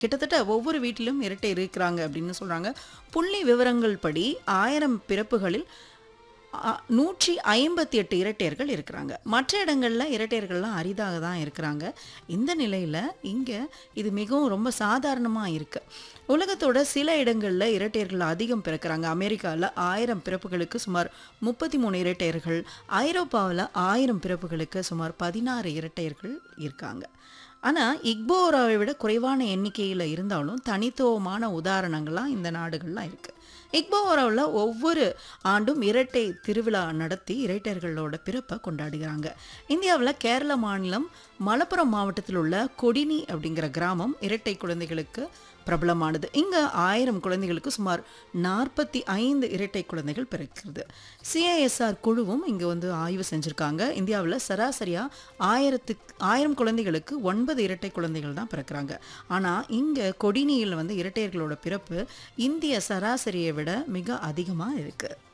கிட்டத்தட்ட ஒவ்வொரு வீட்டிலும் இரட்டை இருக்கிறாங்க அப்படின்னு சொல்றாங்க புள்ளி விவரங்கள் படி ஆயிரம் பிறப்புகளில் அ, நூற்றி ஐம்பத்தி எட்டு இரட்டையர்கள் இருக்கிறாங்க மற்ற இடங்கள்ல இரட்டையர்கள்லாம் அரிதாக தான் இருக்கிறாங்க இந்த நிலையில இங்க இது மிகவும் ரொம்ப சாதாரணமா இருக்கு உலகத்தோட சில இடங்கள்ல இரட்டையர்கள் அதிகம் பிறக்கிறாங்க அமெரிக்காவில் ஆயிரம் பிறப்புகளுக்கு சுமார் முப்பத்தி மூணு இரட்டையர்கள் ஐரோப்பாவில் ஆயிரம் பிறப்புகளுக்கு சுமார் பதினாறு இரட்டையர்கள் இருக்காங்க ஆனால் இக்போராவை விட குறைவான எண்ணிக்கையில் இருந்தாலும் தனித்துவமான உதாரணங்கள்லாம் இந்த நாடுகள்லாம் இருக்குது இக்போராவில் ஒவ்வொரு ஆண்டும் இரட்டை திருவிழா நடத்தி இரட்டையர்களோட பிறப்பை கொண்டாடுகிறாங்க இந்தியாவில் கேரள மாநிலம் மலப்புரம் மாவட்டத்தில் உள்ள கொடினி அப்படிங்கிற கிராமம் இரட்டை குழந்தைகளுக்கு பிரபலமானது இங்கே ஆயிரம் குழந்தைகளுக்கு சுமார் நாற்பத்தி ஐந்து இரட்டை குழந்தைகள் பிறக்கிறது சிஐஎஸ்ஆர் குழுவும் இங்கே வந்து ஆய்வு செஞ்சுருக்காங்க இந்தியாவில் சராசரியாக ஆயிரத்துக்கு ஆயிரம் குழந்தைகளுக்கு ஒன்பது இரட்டை குழந்தைகள் தான் பிறக்கிறாங்க ஆனால் இங்கே கொடினியில் வந்து இரட்டையர்களோட பிறப்பு இந்திய சராசரியை விட மிக அதிகமாக இருக்குது